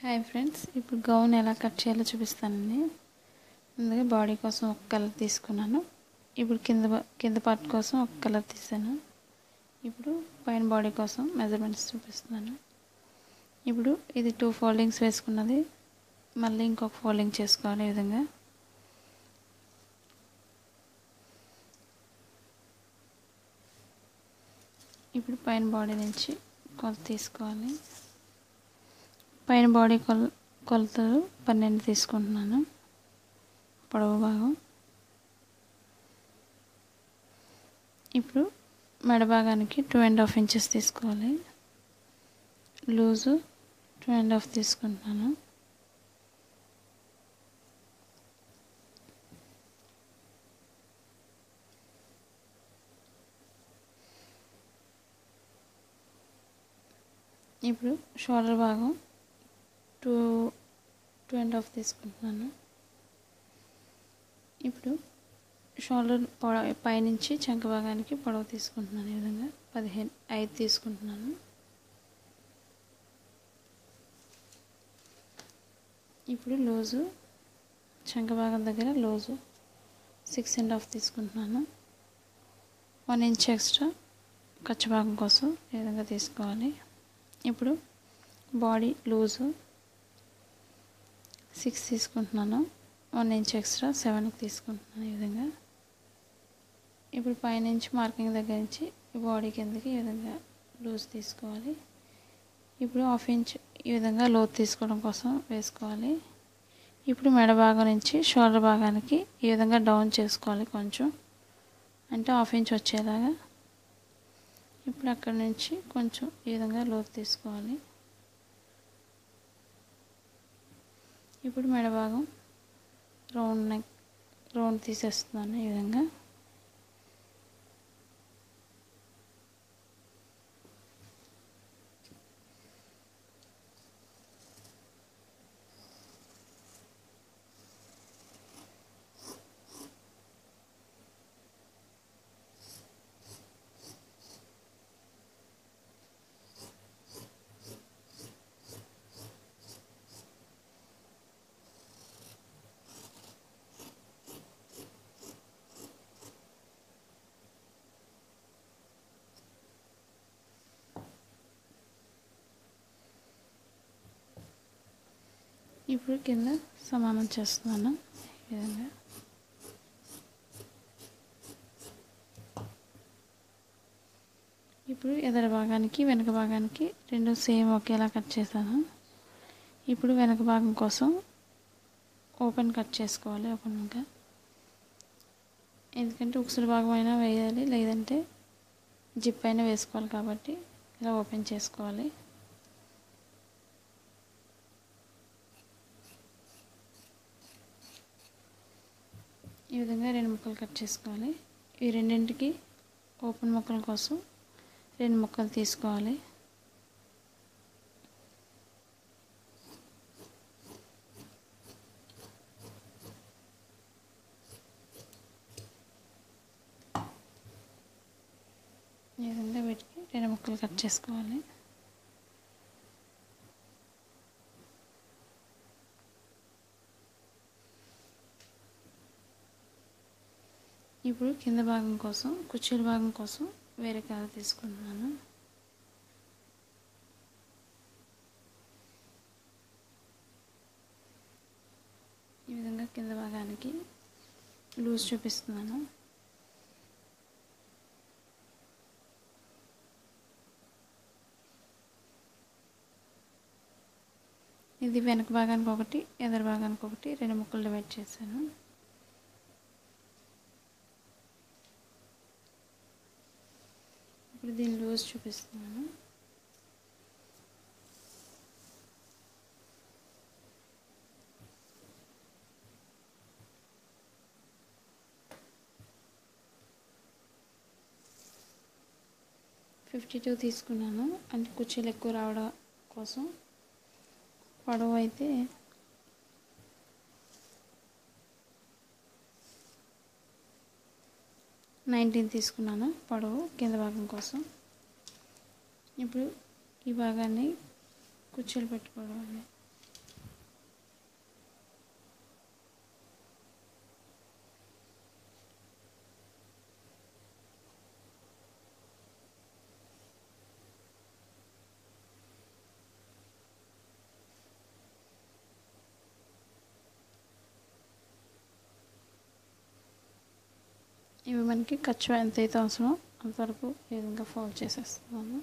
hi friends ఇప్పుడు gown ఎలా cut చేయాలో చూపిస్తానండి ముందుగా బాడీ కోసం ఒక కలర్ తీసుకున్నాను ఇప్పుడు కింద బా- కింద పార్ట్ కోసం ఒక కలర్ తీసాను ఇప్పుడు పైన బాడీ కోసం మెజర్మెంట్స్ చూపిస్తున్నాను ఇప్పుడు ఇది టూ ఫోల్డింగ్స్ వేసుకున్నది మళ్ళీ ఇంకొక ఫోల్డింగ్ చేసుకోవాలి ఈ విధంగా ఇప్పుడు పైన బాడీ నుంచి కొలత తీసుకోవాలి పైన బాడీ కొల కొలతలు పన్నెండు తీసుకుంటున్నాను పొడవు భాగం ఇప్పుడు మెడ భాగానికి టూ అండ్ హాఫ్ ఇంచెస్ తీసుకోవాలి లూజు టూ అండ్ హాఫ్ తీసుకుంటున్నాను ఇప్పుడు షోల్డర్ భాగం టూ టూ అండ్ హాఫ్ తీసుకుంటున్నాను ఇప్పుడు షోల్డర్ పొడవ పైనుంచి చంక భాగానికి పొడవు తీసుకుంటున్నాను ఈ విధంగా పదిహేను ఐదు తీసుకుంటున్నాను ఇప్పుడు లూజు చంక భాగం దగ్గర లూజు సిక్స్ అండ్ హాఫ్ తీసుకుంటున్నాను వన్ ఇంచ్ ఎక్స్ట్రా ఖర్చు భాగం కోసం ఈ విధంగా తీసుకోవాలి ఇప్పుడు బాడీ లూజు సిక్స్ తీసుకుంటున్నాను వన్ ఇంచ్ ఎక్స్ట్రా సెవెన్కి తీసుకుంటున్నాను ఈ విధంగా ఇప్పుడు పైనుంచి మార్కింగ్ దగ్గర నుంచి ఈ బాడీ కిందకి ఈ విధంగా లూజ్ తీసుకోవాలి ఇప్పుడు హాఫ్ ఇంచ్ ఈ విధంగా లోతు తీసుకోవడం కోసం వేసుకోవాలి ఇప్పుడు మెడ భాగం నుంచి షోల్డర్ భాగానికి ఈ విధంగా డౌన్ చేసుకోవాలి కొంచెం అంటే హాఫ్ ఇంచ్ వచ్చేలాగా ఇప్పుడు అక్కడ నుంచి కొంచెం ఈ విధంగా లోతు తీసుకోవాలి ఇప్పుడు మెడ భాగం రౌండ్ నెక్ రౌండ్ తీసేస్తున్నాను ఈ విధంగా ఇప్పుడు కింద సమానం చేస్తున్నాను ఈ విధంగా ఇప్పుడు ఎదర భాగానికి వెనక భాగానికి రెండు సేమ్ ఒకేలా కట్ చేశాను ఇప్పుడు వెనక భాగం కోసం ఓపెన్ కట్ చేసుకోవాలి ఓపెన్గా ఎందుకంటే ఉక్సుల భాగం అయినా వేయాలి లేదంటే జిప్ అయినా వేసుకోవాలి కాబట్టి ఇలా ఓపెన్ చేసుకోవాలి ఈ విధంగా రెండు ముక్కలు కట్ చేసుకోవాలి ఈ రెండింటికి ఓపెన్ ముక్కల కోసం రెండు ముక్కలు తీసుకోవాలి ఈ విధంగా వీటికి రెండు ముక్కలు కట్ చేసుకోవాలి ఇప్పుడు కింద భాగం కోసం కుర్చీల భాగం కోసం వేరే కలర్ తీసుకుంటున్నాను ఈ విధంగా కింద భాగానికి లూజ్ చూపిస్తున్నాను ఇది వెనక భాగానికి ఒకటి ఎదర భాగానికి ఒకటి రెండు ముక్కలు డివైడ్ చేశాను ఇప్పుడు దీన్ని లూజ్ చూపిస్తున్నాను ఫిఫ్టీ టూ తీసుకున్నాను అంటే కుర్చీలు ఎక్కువ రావడం కోసం పొడవు అయితే నైన్టీన్ తీసుకున్నాను పొడవు కింద భాగం కోసం ఇప్పుడు ఈ భాగాన్ని కుర్చీలు పెట్టుకోవడం ఇవి మనకి ఖర్చు ఎంతైతే అవసరమో అంతవరకు ఈ విధంగా ఫోల్డ్ చేసేస్తున్నాను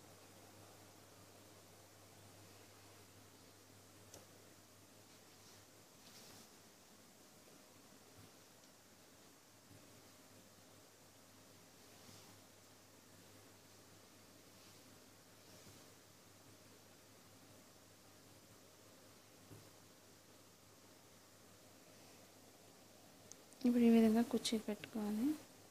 ఇప్పుడు ఈ విధంగా కుర్చీ పెట్టుకోవాలి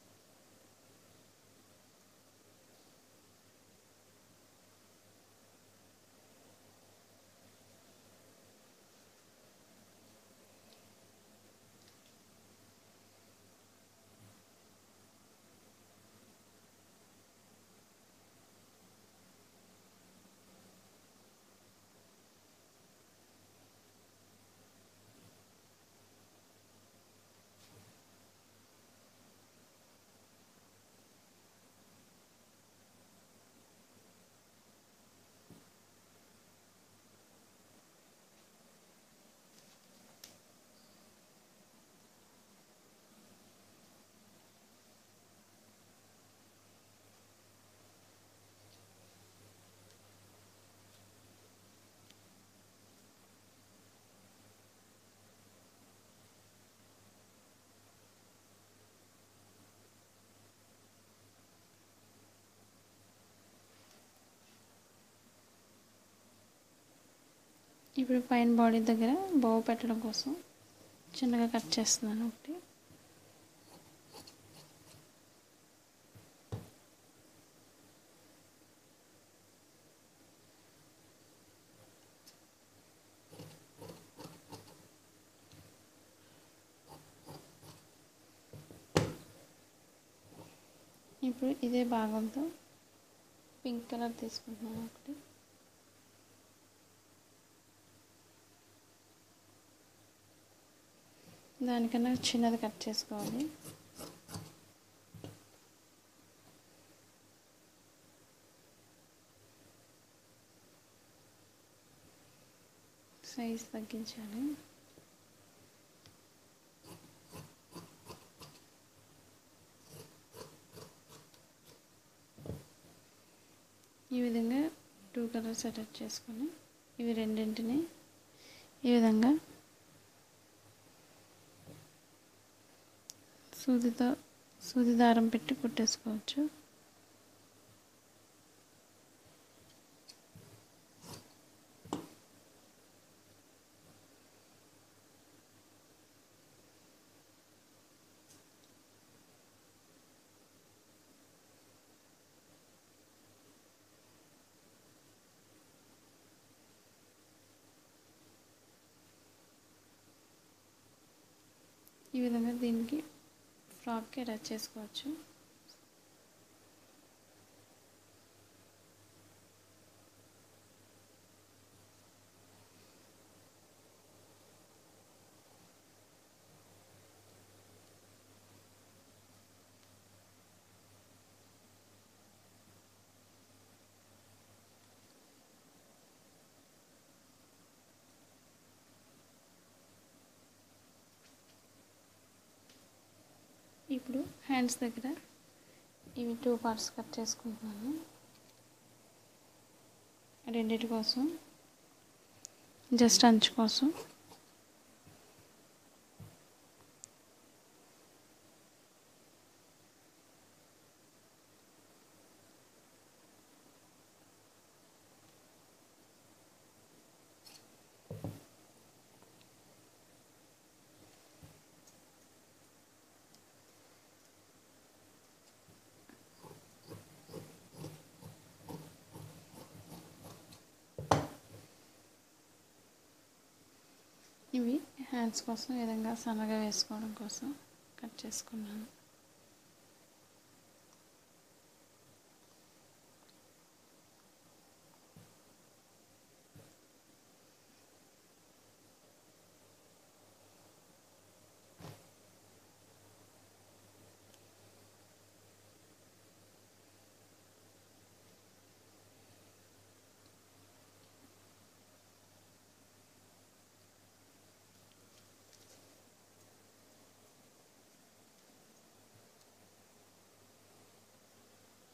ఇప్పుడు పైన బాడీ దగ్గర బౌ పెట్టడం కోసం చిన్నగా కట్ చేస్తున్నాను ఒకటి ఇప్పుడు ఇదే భాగంతో పింక్ కలర్ తీసుకుంటున్నాను ఒకటి దానికన్నా చిన్నది కట్ చేసుకోవాలి సైజ్ తగ్గించాలి ఈ విధంగా టూ కలర్స్ అటాచ్ చేసుకొని ఇవి రెండింటిని ఈ విధంగా సూదితో సూది దారం పెట్టి కుట్టేసుకోవచ్చు ఈ విధంగా దీనికి ఫ్రాక్కి అటాచ్ చేసుకోవచ్చు ఇప్పుడు హ్యాండ్స్ దగ్గర ఇవి టూ పార్ట్స్ కట్ చేసుకుంటున్నాను రెండిటి కోసం జస్ట్ అంచు కోసం ఇవి హ్యాండ్స్ కోసం ఈ విధంగా సన్నగా వేసుకోవడం కోసం కట్ చేసుకున్నాను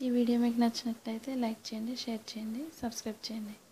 ఈ వీడియో మీకు నచ్చినట్లయితే లైక్ చేయండి షేర్ చేయండి సబ్స్క్రైబ్ చేయండి